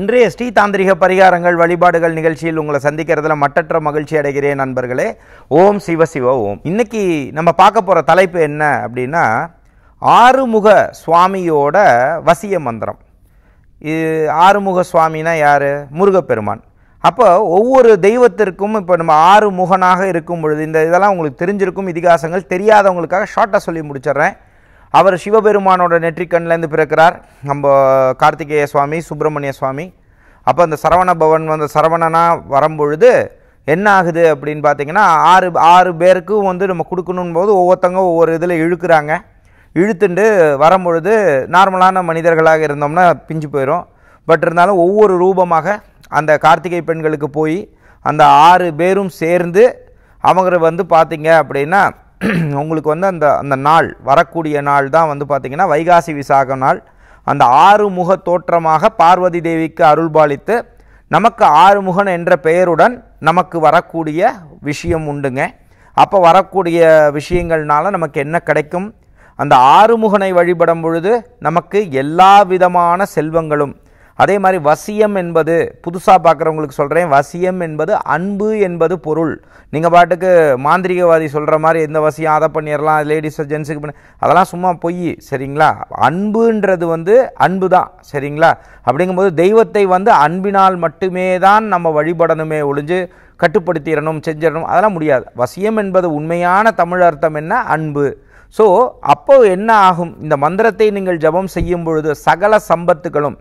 இன்றைய ஸ்ரீ தாந்திரிக பரிகாரங்கள் வழிபாடுகள் நிகழ்ச்சியில் உங்களை சந்திக்கிறதுல மட்டற்ற மகிழ்ச்சி அடைகிறேன் நண்பர்களே ஓம் சிவ சிவ ஓம் இன்னைக்கு நம்ம பார்க்க போகிற தலைப்பு என்ன அப்படின்னா ஆறுமுக சுவாமியோட வசிய மந்திரம் இது ஆறுமுக சுவாமினா யார் முருகப்பெருமான் அப்போ ஒவ்வொரு தெய்வத்திற்கும் இப்போ நம்ம ஆறு முகனாக இருக்கும் பொழுது இந்த இதெல்லாம் உங்களுக்கு தெரிஞ்சிருக்கும் இதிகாசங்கள் தெரியாதவங்களுக்காக ஷார்ட்டாக சொல்லி முடிச்சிடுறேன் அவர் சிவபெருமானோட நெற்றிக்கண்லேருந்து பிறக்கிறார் நம்ம கார்த்திகேய சுவாமி சுப்பிரமணிய சுவாமி அப்போ அந்த சரவண பவன் வந்து சரவணனா வரும்பொழுது என்ன ஆகுது அப்படின்னு பார்த்தீங்கன்னா ஆறு ஆறு பேருக்கும் வந்து நம்ம கொடுக்கணும் போது ஒவ்வொருத்தங்க ஒவ்வொரு இதில் இழுக்கிறாங்க இழுத்துண்டு வரும்பொழுது நார்மலான மனிதர்களாக இருந்தோம்னா பிஞ்சு போயிடும் பட் இருந்தாலும் ஒவ்வொரு ரூபமாக அந்த கார்த்திகை பெண்களுக்கு போய் அந்த ஆறு பேரும் சேர்ந்து அவங்க வந்து பார்த்தீங்க அப்படின்னா உங்களுக்கு வந்து அந்த அந்த நாள் வரக்கூடிய நாள் தான் வந்து பார்த்தீங்கன்னா வைகாசி விசாக நாள் அந்த ஆறுமுக தோற்றமாக பார்வதி தேவிக்கு அருள்பாலித்து நமக்கு ஆறுமுகன் என்ற பெயருடன் நமக்கு வரக்கூடிய விஷயம் உண்டுங்க அப்போ வரக்கூடிய விஷயங்கள்னால நமக்கு என்ன கிடைக்கும் அந்த ஆறுமுகனை வழிபடும் பொழுது நமக்கு எல்லா விதமான செல்வங்களும் அதே மாதிரி வசியம் என்பது புதுசாக பார்க்குறவங்களுக்கு சொல்கிறேன் வசியம் என்பது அன்பு என்பது பொருள் நீங்கள் பாட்டுக்கு மாந்திரிகவாதி சொல்கிற மாதிரி எந்த வசியம் அதை பண்ணிடலாம் லேடிஸ் ஜென்ஸுக்கு பண்ணி அதெல்லாம் சும்மா பொய் சரிங்களா அன்புன்றது வந்து அன்பு தான் சரிங்களா அப்படிங்கும்போது தெய்வத்தை வந்து அன்பினால் மட்டுமே தான் நம்ம வழிபடணுமே ஒழிஞ்சு கட்டுப்படுத்திடணும் செஞ்சிடணும் அதெல்லாம் முடியாது வசியம் என்பது உண்மையான தமிழ் அர்த்தம் என்ன அன்பு ஸோ அப்போ என்ன ஆகும் இந்த மந்திரத்தை நீங்கள் ஜபம் செய்யும் பொழுது சகல சம்பத்துகளும்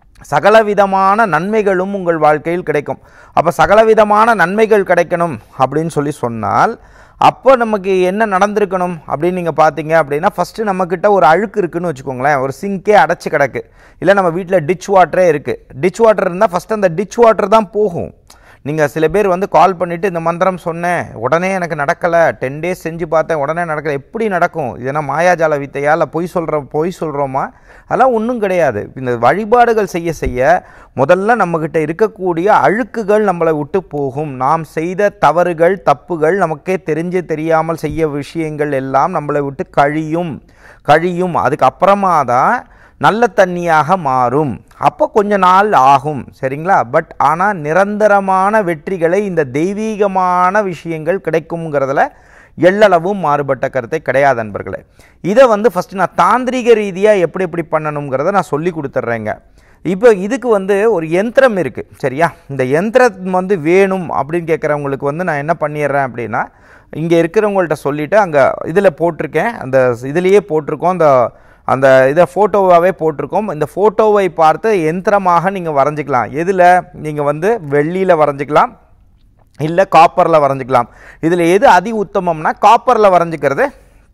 சகலவிதமான நன்மைகளும் உங்கள் வாழ்க்கையில் கிடைக்கும் அப்போ சகலவிதமான நன்மைகள் கிடைக்கணும் அப்படின்னு சொல்லி சொன்னால் அப்போ நமக்கு என்ன நடந்திருக்கணும் அப்படின்னு நீங்கள் பார்த்தீங்க அப்படின்னா ஃபஸ்ட்டு நம்மக்கிட்ட ஒரு அழுக்கு இருக்குன்னு வச்சுக்கோங்களேன் ஒரு சிங்கே அடைச்சி கிடக்கு இல்லை நம்ம வீட்டில் டிச் வாட்டரே இருக்குது டிச் வாட்டர் இருந்தால் ஃபஸ்ட்டு அந்த டிச் வாட்டர் தான் போகும் நீங்கள் சில பேர் வந்து கால் பண்ணிவிட்டு இந்த மந்திரம் சொன்னேன் உடனே எனக்கு நடக்கலை டென் டேஸ் செஞ்சு பார்த்தேன் உடனே நடக்கலை எப்படி நடக்கும் இதனா மாயாஜால வித்தையா இல்லை பொய் சொல்கிறோம் பொய் சொல்கிறோமா அதெல்லாம் ஒன்றும் கிடையாது இந்த வழிபாடுகள் செய்ய செய்ய முதல்ல நம்மக்கிட்ட இருக்கக்கூடிய அழுக்குகள் நம்மளை விட்டு போகும் நாம் செய்த தவறுகள் தப்புகள் நமக்கே தெரிஞ்சு தெரியாமல் செய்ய விஷயங்கள் எல்லாம் நம்மளை விட்டு கழியும் கழியும் அதுக்கப்புறமா தான் நல்ல தண்ணியாக மாறும் அப்போ கொஞ்ச நாள் ஆகும் சரிங்களா பட் ஆனால் நிரந்தரமான வெற்றிகளை இந்த தெய்வீகமான விஷயங்கள் கிடைக்குங்கிறதுல எள்ளளவும் மாறுபட்ட கருத்தை கிடையாது நண்பர்களே இதை வந்து ஃபஸ்ட்டு நான் தாந்திரிக ரீதியாக எப்படி எப்படி பண்ணணுங்கிறத நான் சொல்லி கொடுத்துட்றேங்க இப்போ இதுக்கு வந்து ஒரு யந்திரம் இருக்குது சரியா இந்த யந்திரம் வந்து வேணும் அப்படின்னு கேட்குறவங்களுக்கு வந்து நான் என்ன பண்ணிடுறேன் அப்படின்னா இங்கே இருக்கிறவங்கள்ட்ட சொல்லிவிட்டு அங்கே இதில் போட்டிருக்கேன் அந்த இதுலேயே போட்டிருக்கோம் அந்த அந்த இதை ஃபோட்டோவாகவே போட்டிருக்கோம் இந்த ஃபோட்டோவை பார்த்து யந்திரமாக நீங்கள் வரைஞ்சிக்கலாம் எதில் நீங்கள் வந்து வெள்ளியில் வரைஞ்சிக்கலாம் இல்லை காப்பரில் வரைஞ்சிக்கலாம் இதில் எது அதி உத்தமம்னா காப்பரில் வரைஞ்சிக்கிறது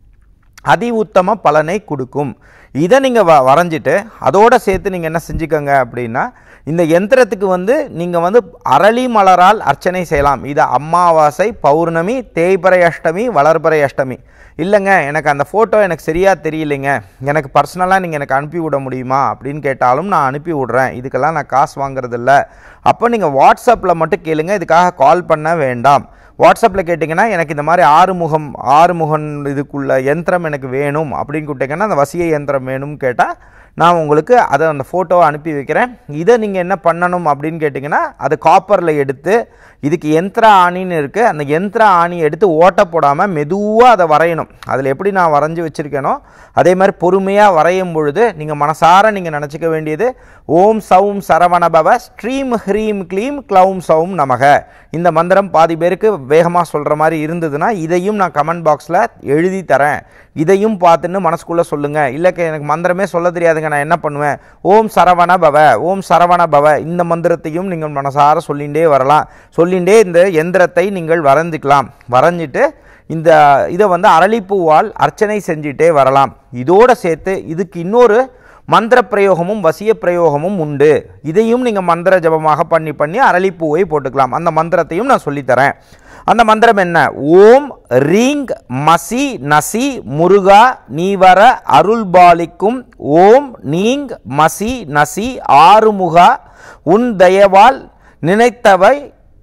அதி உத்தம பலனை கொடுக்கும் இதை நீங்கள் வ வரைஞ்சிட்டு அதோடு சேர்த்து நீங்கள் என்ன செஞ்சுக்கோங்க அப்படின்னா இந்த யந்திரத்துக்கு வந்து நீங்கள் வந்து அரளி மலரால் அர்ச்சனை செய்யலாம் இது அமாவாசை பௌர்ணமி தேய்பிறை அஷ்டமி வளர்பிறை அஷ்டமி இல்லைங்க எனக்கு அந்த ஃபோட்டோ எனக்கு சரியாக தெரியலைங்க எனக்கு பர்சனலாக நீங்கள் எனக்கு அனுப்பி விட முடியுமா அப்படின்னு கேட்டாலும் நான் அனுப்பி விட்றேன் இதுக்கெல்லாம் நான் காசு வாங்குறதில்ல அப்போ நீங்கள் வாட்ஸ்அப்பில் மட்டும் கேளுங்க இதுக்காக கால் பண்ண வேண்டாம் வாட்ஸ்அப்பில் கேட்டிங்கன்னா எனக்கு இந்த மாதிரி ஆறுமுகம் ஆறுமுகன் இதுக்குள்ள யந்திரம் எனக்கு வேணும் அப்படின்னு கூப்பிட்டீங்கன்னா அந்த வசிய யந்திரம் வேணும்னு கேட்டால் நான் உங்களுக்கு அதை அந்த ஃபோட்டோவை அனுப்பி வைக்கிறேன் இதை நீங்கள் என்ன பண்ணணும் அப்படின்னு கேட்டிங்கன்னா அது காப்பரில் எடுத்து இதுக்கு யந்திர ஆணின்னு இருக்குது அந்த யந்திர ஆணியை எடுத்து ஓட்ட போடாமல் மெதுவாக அதை வரையணும் அதில் எப்படி நான் வரைஞ்சி வச்சுருக்கேனோ அதே மாதிரி பொறுமையாக வரையும் பொழுது நீங்கள் மனசார நீங்கள் நினச்சிக்க வேண்டியது ஓம் சௌம் சரவணபவ ஸ்ரீம் ஹ்ரீம் க்ளீம் க்ளௌம் சௌம் நமக இந்த மந்திரம் பாதி பேருக்கு வேகமாக சொல்கிற மாதிரி இருந்ததுன்னா இதையும் நான் கமெண்ட் பாக்ஸில் எழுதி தரேன் இதையும் பார்த்துன்னு மனசுக்குள்ளே சொல்லுங்கள் இல்லை எனக்கு மந்திரமே சொல்ல தெரியாதுங்க நான் என்ன பண்ணுவேன் ஓம் சரவண பவ ஓம் சரவண பவ இந்த மந்திரத்தையும் நீங்கள் மனசார சொல்லிகிட்டே வரலாம் சொல்லிகிட்டே இந்த எந்திரத்தை நீங்கள் வரைஞ்சிக்கலாம் வரைஞ்சிட்டு இந்த இதை வந்து அரளிப்பூவால் அர்ச்சனை செஞ்சுட்டே வரலாம் இதோடு சேர்த்து இதுக்கு இன்னொரு மந்திர பிரயோகமும் வசிய பிரயோகமும் உண்டு இதையும் நீங்கள் மந்திர ஜபமாக பண்ணி பண்ணி அரளிப்பூவை போட்டுக்கலாம் அந்த மந்திரத்தையும் நான் சொல்லித்தரேன் அந்த மந்திரம் என்ன ஓம் ரீங் மசி நசி முருகா நீவர அருள்பாலிக்கும் ஓம் நீங் மசி நசி ஆறுமுகா உன் தயவால் நினைத்தவை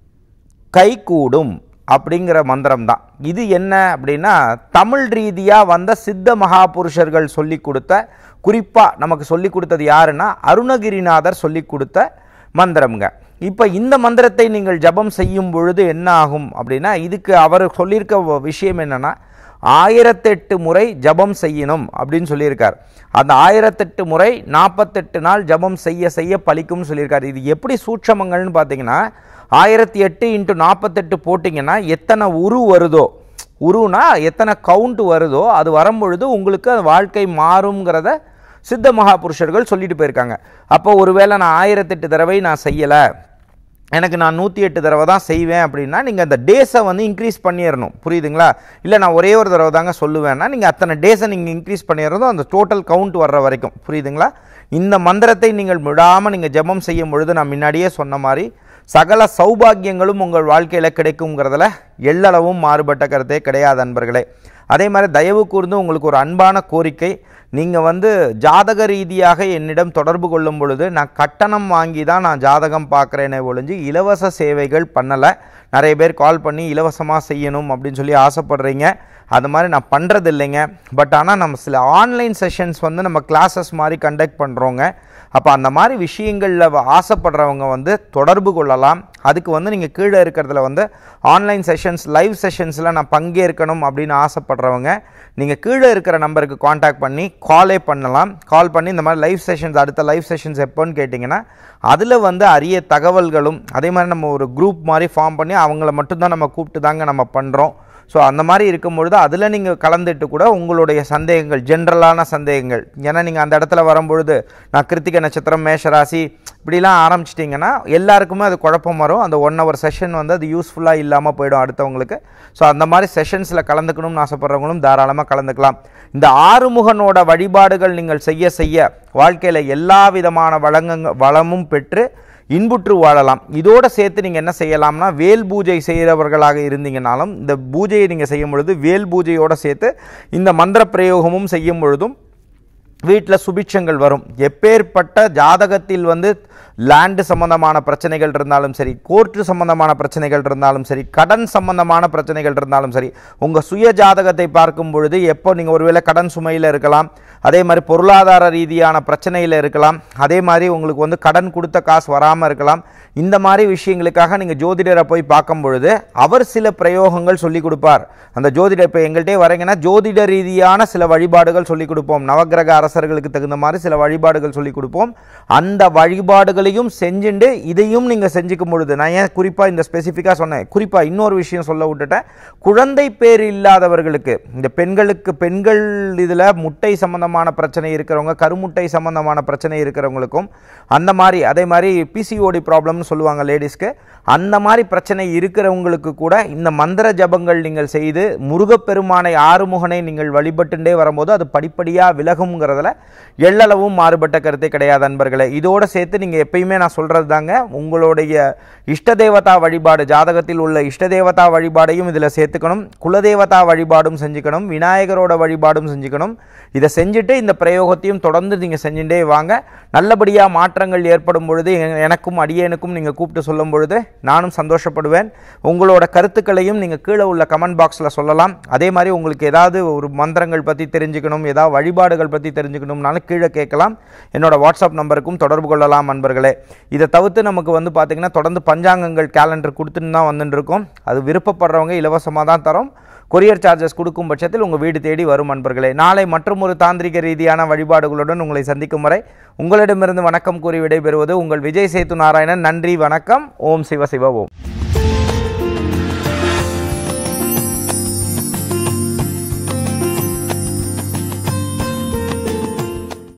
கைகூடும் அப்படிங்கிற மந்திரம் தான் இது என்ன அப்படின்னா தமிழ் ரீதியாக வந்த சித்த மகாபுருஷர்கள் சொல்லி கொடுத்த குறிப்பாக நமக்கு சொல்லி கொடுத்தது யாருன்னா அருணகிரிநாதர் சொல்லி கொடுத்த மந்திரம்ங்க இப்போ இந்த மந்திரத்தை நீங்கள் ஜபம் செய்யும் பொழுது என்ன ஆகும் அப்படின்னா இதுக்கு அவர் சொல்லியிருக்க வ- விஷயம் என்னன்னா ஆயிரத்தெட்டு முறை ஜபம் செய்யணும் அப்படின்னு சொல்லியிருக்கார் அந்த ஆயிரத்தெட்டு முறை நாற்பத்தெட்டு நாள் ஜபம் செய்ய செய்ய பலிக்கும்னு சொல்லியிருக்கார் இது எப்படி சூட்சமங்கள்னு பார்த்தீங்கன்னா ஆயிரத்தி எட்டு இன்ட்டு நாற்பத்தெட்டு போட்டிங்கன்னா எத்தனை உரு வருதோ உருனா எத்தனை கவுண்ட் வருதோ அது வரும்பொழுது உங்களுக்கு அது வாழ்க்கை மாறுங்கிறத சித்த மகாபுருஷர்கள் சொல்லிட்டு போயிருக்காங்க அப்போ ஒருவேளை நான் ஆயிரத்தெட்டு தடவை நான் செய்யலை எனக்கு நான் நூற்றி எட்டு தடவை தான் செய்வேன் அப்படின்னா நீங்கள் அந்த டேஸை வந்து இன்க்ரீஸ் பண்ணிடணும் புரியுதுங்களா இல்லை நான் ஒரே ஒரு தடவை தாங்க சொல்லுவேன்னா நீங்கள் அத்தனை டேஸை நீங்கள் இன்க்ரீஸ் பண்ணிடுறதும் அந்த டோட்டல் கவுண்ட் வர்ற வரைக்கும் புரியுதுங்களா இந்த மந்திரத்தை நீங்கள் விடாமல் நீங்கள் ஜெபம் செய்யும் பொழுது நான் முன்னாடியே சொன்ன மாதிரி சகல சௌபாக்கியங்களும் உங்கள் வாழ்க்கையில் கிடைக்குங்கிறதுல எள்ளளவும் மாறுபட்ட கருத்தே கிடையாது அன்பர்களே அதே மாதிரி தயவு கூர்ந்து உங்களுக்கு ஒரு அன்பான கோரிக்கை நீங்கள் வந்து ஜாதக ரீதியாக என்னிடம் தொடர்பு கொள்ளும் பொழுது நான் கட்டணம் வாங்கி தான் நான் ஜாதகம் பார்க்குறேனே ஒழிஞ்சு இலவச சேவைகள் பண்ணலை நிறைய பேர் கால் பண்ணி இலவசமாக செய்யணும் அப்படின்னு சொல்லி ஆசைப்படுறீங்க அது மாதிரி நான் பண்ணுறது இல்லைங்க பட் ஆனால் நம்ம சில ஆன்லைன் செஷன்ஸ் வந்து நம்ம கிளாஸஸ் மாதிரி கண்டக்ட் பண்ணுறோங்க அப்போ அந்த மாதிரி விஷயங்களில் ஆசைப்படுறவங்க வந்து தொடர்பு கொள்ளலாம் அதுக்கு வந்து நீங்கள் கீழே இருக்கிறதுல வந்து ஆன்லைன் செஷன்ஸ் லைவ் செஷன்ஸில் நான் பங்கேற்கணும் அப்படின்னு ஆசைப்படுறவங்க நீங்கள் கீழே இருக்கிற நம்பருக்கு காண்டாக்ட் பண்ணி காலே பண்ணலாம் கால் பண்ணி இந்த மாதிரி லைவ் செஷன்ஸ் அடுத்த லைவ் செஷன்ஸ் எப்போன்னு கேட்டிங்கன்னா அதில் வந்து அரிய தகவல்களும் அதே மாதிரி நம்ம ஒரு குரூப் மாதிரி ஃபார்ம் பண்ணி அவங்கள மட்டும்தான் நம்ம கூப்பிட்டு தாங்க நம்ம பண்ணுறோம் ஸோ அந்த மாதிரி இருக்கும்பொழுது அதில் நீங்கள் கலந்துட்டு கூட உங்களுடைய சந்தேகங்கள் ஜென்ரலான சந்தேகங்கள் ஏன்னா நீங்கள் அந்த இடத்துல வரும்பொழுது நான் கிருத்திகை நட்சத்திரம் மேஷராசி இப்படிலாம் ஆரம்பிச்சிட்டிங்கன்னா எல்லாருக்குமே அது குழப்பம் வரும் அந்த ஒன் ஹவர் செஷன் வந்து அது யூஸ்ஃபுல்லாக இல்லாமல் போயிடும் அடுத்தவங்களுக்கு ஸோ அந்த மாதிரி செஷன்ஸில் கலந்துக்கணும்னு ஆசைப்படுறவங்களும் தாராளமாக கலந்துக்கலாம் இந்த ஆறுமுகனோட வழிபாடுகள் நீங்கள் செய்ய செய்ய வாழ்க்கையில் எல்லா விதமான வளங்க வளமும் பெற்று இன்புற்று வாழலாம் இதோட சேர்த்து நீங்கள் என்ன செய்யலாம்னா வேல் பூஜை செய்கிறவர்களாக இருந்தீங்கனாலும் இந்த பூஜையை நீங்கள் செய்யும் பொழுது வேல் பூஜையோடு சேர்த்து இந்த மந்திர பிரயோகமும் செய்யும் பொழுதும் வீட்டில் சுபிட்சங்கள் வரும் எப்பேற்பட்ட ஜாதகத்தில் வந்து லேண்டு சம்பந்தமான பிரச்சனைகள் இருந்தாலும் சரி கோர்ட்டு சம்பந்தமான பிரச்சனைகள் இருந்தாலும் சரி கடன் சம்பந்தமான பிரச்சனைகள் இருந்தாலும் சரி உங்கள் சுய ஜாதகத்தை பார்க்கும் பொழுது எப்போ நீங்கள் ஒருவேளை கடன் சுமையில் இருக்கலாம் அதே மாதிரி பொருளாதார ரீதியான பிரச்சனையில் இருக்கலாம் அதே மாதிரி உங்களுக்கு வந்து கடன் கொடுத்த காசு வராமல் இருக்கலாம் இந்த மாதிரி விஷயங்களுக்காக நீங்கள் ஜோதிடரை போய் பார்க்கும் பொழுது அவர் சில பிரயோகங்கள் சொல்லி கொடுப்பார் அந்த ஜோதிடர் இப்போ எங்கள்கிட்டே வரீங்கன்னா ஜோதிட ரீதியான சில வழிபாடுகள் சொல்லி கொடுப்போம் நவக்கிரக அரசர்களுக்கு தகுந்த மாதிரி சில வழிபாடுகள் சொல்லி கொடுப்போம் அந்த வழிபாடுகளையும் செஞ்சுண்டு இதையும் நீங்கள் செஞ்சுக்கும் பொழுது நான் ஏன் குறிப்பாக இந்த ஸ்பெசிஃபிக்காக சொன்னேன் குறிப்பாக இன்னொரு விஷயம் சொல்ல விட்டுட்டேன் குழந்தை பேர் இல்லாதவர்களுக்கு இந்த பெண்களுக்கு பெண்கள் இதில் முட்டை சம்பந்தமான பிரச்சனை இருக்கிறவங்க கருமுட்டை சம்பந்தமான பிரச்சனை இருக்கிறவங்களுக்கும் அந்த மாதிரி அதே மாதிரி பிசிஓடி ப்ராப்ளம்னு சொல்லுவாங்க லேடிஸ்க்கு அந்த மாதிரி பிரச்சனை இருக்கிறவங்களுக்கு கூட இந்த மந்திர ஜபங்கள் நீங்கள் செய்து முருகப்பெருமானை ஆறுமுகனை நீங்கள் வழிபட்டுண்டே வரும்போது அது படிப்படியாக விலகுங்கிறதுல எள்ளளவும் மாறுபட்ட கருத்தே கிடையாது அன்பர்களே இதோட சேர்த்து நீங்கள் எப்பயுமே நான் சொல்கிறது தாங்க உங்களுடைய இஷ்ட தேவதா வழிபாடு ஜாதகத்தில் உள்ள இஷ்ட தேவதா வழிபாடையும் இதில் சேர்த்துக்கணும் குலதேவதா வழிபாடும் செஞ்சுக்கணும் விநாயகரோட வழிபாடும் செஞ்சுக்கணும் இதை செஞ்சுட்டு இந்த பிரயோகத்தையும் தொடர்ந்து நீங்கள் செஞ்சுட்டே வாங்க நல்லபடியாக மாற்றங்கள் ஏற்படும் பொழுது எ- எனக்கும் அடியேனுக்கும் நீங்கள் கூப்பிட்டு சொல்லும் பொழுது நானும் சந்தோஷப்படுவேன் உங்களோட கருத்துக்களையும் நீங்கள் கீழே உள்ள கமெண்ட் பாக்ஸில் சொல்லலாம் அதே மாதிரி உங்களுக்கு ஏதாவது ஒரு மந்திரங்கள் பற்றி தெரிஞ்சுக்கணும் ஏதாவது வழிபாடுகள் பற்றி தெரிஞ்சுக்கணும்னாலும் கீழே கேட்கலாம் என்னோட வாட்ஸ்அப் நம்பருக்கும் தொடர்பு கொள்ளலாம் நண்பர்களே இதை தவிர்த்து நமக்கு வந்து பார்த்திங்கன்னா தொடர்ந்து பஞ்சாங்கங்கள் கேலண்டர் கொடுத்துன்னு தான் வந்துட்டு இருக்கோம் அது விருப்பப்படுறவங்க இலவசமாக தான் தரோம் கொரியர் சார்ஜஸ் கொடுக்கும் பட்சத்தில் உங்கள் வீடு தேடி வரும் நண்பர்களே நாளை மற்றும் ஒரு தாந்திரிக ரீதியான வழிபாடுகளுடன் உங்களை சந்திக்கும் வரை உங்களிடமிருந்து வணக்கம் கூறி விடைபெறுவது உங்கள் விஜய் சேத்து நாராயணன் நன்றி வணக்கம் ஓம் சிவ சிவ ஓம்